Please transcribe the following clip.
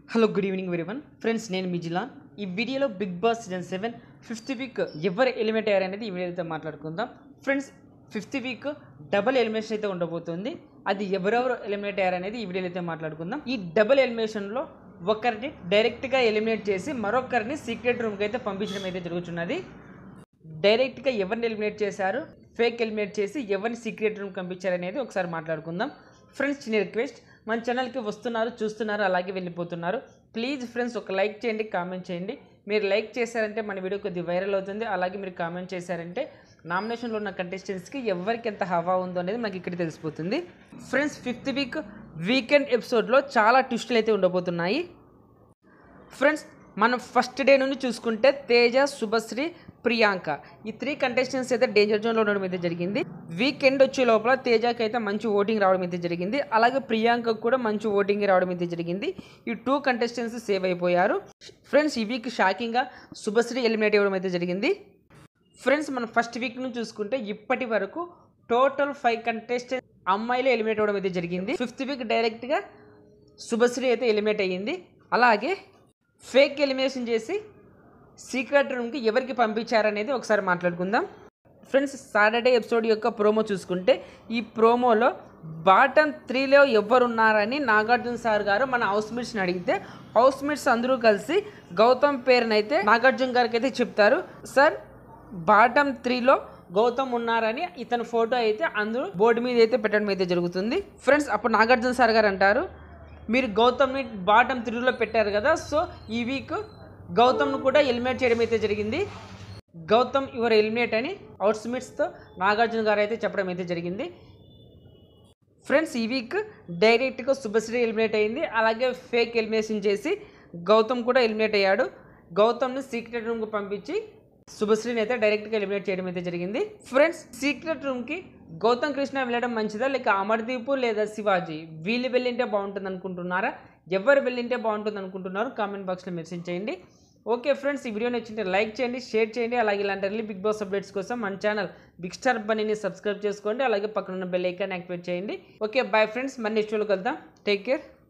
hello good evening one friends నేను మిజిలాన్ ఈ వీడియోలో Big Boss season seven fifth week ఎవరు ఎలిమినేట్ అయ్యారు అనేది ఈ వీడియోతో మాట్లాడుకుందాం friends fifth week double elimination అయితే ఉండబోతుంది అది ఎవరెవరు ఎలిమినేట్ అయ్యారు అనేది ఈ వీడియోలో అయితే మాట్లాడుకుందాం ఈ డబుల్ ఎలిమినేషన్లో ఒకరిని డైరెక్ట్గా ఎలిమినేట్ చేసి మరొకరిని సీక్రెట్ రూమ్కి అయితే పంపించడం అయితే జరుగుతున్నది డైరెక్ట్గా ఎవరిని ఎలిమినేట్ చేశారు ఫేక్ ఎలిమినేట్ చేసి ఎవరిని సీక్రెట్ రూమ్ పంపించారు అనేది ఒకసారి మాట్లాడుకుందాం ఫ్రెండ్స్ చిన్న రిక్వెస్ట్ మన ఛానల్కి వస్తున్నారు చూస్తున్నారు అలాగే వెళ్ళిపోతున్నారు ప్లీజ్ ఫ్రెండ్స్ ఒక లైక్ చేయండి కామెంట్ చేయండి మీరు లైక్ చేశారంటే మన వీడియో కొద్దిగా వైరల్ అవుతుంది అలాగే మీరు కామెంట్ చేశారంటే నామినేషన్లో ఉన్న కంటెస్టెంట్స్కి ఎవరికి ఎంత హవా ఉందో అనేది మనకి ఇక్కడ తెలిసిపోతుంది ఫ్రెండ్స్ ఫిఫ్త్ వీక్ వీకెండ్ ఎపిసోడ్లో చాలా ట్విస్టులు అయితే ఉండబోతున్నాయి ఫ్రెండ్స్ మనం ఫస్ట్ డే నుండి చూసుకుంటే తేజ శుభశ్రీ ప్రియాంక ఈ త్రీ కంటెస్టెంట్స్ అయితే డేంజర్ జోన్లో ఉండడం అయితే జరిగింది వీకెండ్ వచ్చే లోపల తేజకి అయితే మంచి ఓటింగ్ రావడం అయితే జరిగింది అలాగే ప్రియాంకకు కూడా మంచి ఓటింగ్ రావడం అయితే జరిగింది ఈ టూ కంటెస్టెంట్స్ సేవ్ అయిపోయారు ఫ్రెండ్స్ ఈ వీక్ షాకింగ్గా శుభశ్రీ ఎలిమినేట్ అవ్వడం అయితే జరిగింది ఫ్రెండ్స్ మనం ఫస్ట్ వీక్ నుంచి చూసుకుంటే ఇప్పటి వరకు టోటల్ ఫైవ్ కంటెస్టెంట్ అమ్మాయిలు ఎలిమినేట్ అవ్వడం అయితే జరిగింది ఫిఫ్త్ వీక్ డైరెక్ట్గా శుభశ్రీ అయితే ఎలిమినేట్ అయ్యింది అలాగే ఫేక్ ఎలిమినేషన్ చేసి సీక్రెట్ రూమ్కి ఎవరికి పంపించారనేది ఒకసారి మాట్లాడుకుందాం ఫ్రెండ్స్ సాటర్డే ఎపిసోడ్ యొక్క ప్రోమో చూసుకుంటే ఈ ప్రోమోలో బాటమ్ త్రీలో ఎవరున్నారని నాగార్జున సార్ గారు మన హౌస్ మేట్స్ని అడిగితే హౌస్ మేట్స్ అందరూ కలిసి గౌతమ్ పేరునైతే నాగార్జున గారికి అయితే చెప్తారు సార్ బాటమ్ త్రీలో గౌతమ్ ఉన్నారని ఇతని ఫోటో అయితే అందరూ బోర్డు మీద అయితే పెట్టడం అయితే జరుగుతుంది ఫ్రెండ్స్ అప్పుడు నాగార్జున సార్ గారు అంటారు మీరు గౌతమ్ని బాటమ్ త్రీలో పెట్టారు కదా సో ఈ వీక్ గౌతమ్ను కూడా ఎలిమినేట్ చేయడం అయితే జరిగింది గౌతమ్ యువర్ ఎలిమినేట్ అని అవుట్స్మిట్స్తో నాగార్జున గారు అయితే చెప్పడం అయితే జరిగింది ఫ్రెండ్స్ ఈ వీక్ డైరెక్ట్గా శుభశ్రీ ఎలిమినేట్ అయింది అలాగే ఫేక్ ఎలిమినేషన్ చేసి గౌతమ్ కూడా ఎలిమినేట్ అయ్యాడు గౌతమ్ని సీక్రెట్ రూమ్కి పంపించి శుభశ్రీని అయితే డైరెక్ట్గా ఎలిమినేట్ చేయడం అయితే జరిగింది ఫ్రెండ్స్ సీక్రెట్ రూమ్కి గౌతమ్ కృష్ణ వెళ్ళడం మంచిదా లేక అమర్దీప్ లేదా శివాజీ వీళ్ళు వెళ్ళింటే బాగుంటుంది అనుకుంటున్నారా ఎవరు వెళ్ళింటే బాగుంటుంది అనుకుంటున్నారు కామెంట్ బాక్స్లో మెన్షన్ చేయండి ఓకే ఫ్రెండ్స్ ఈ వీడియో నచ్చింటే లైక్ చేయండి షేర్ చేయండి అలాగే ఇలాంటి ఎర్లీ బిగ్ బాస్ అప్డేట్స్ కోసం మన ఛానల్ బిగ్ స్టార్ బనీని సబ్స్క్రైబ్ చేసుకోండి అలాగే పక్కన ఉన్న బెల్ ఐకాన్ యాక్టివేట్ చేయండి ఓకే బాయ్ ఫ్రెండ్స్ మన నెక్స్ట్ వీడియోకి వెళ్దాం టేక్ కేర్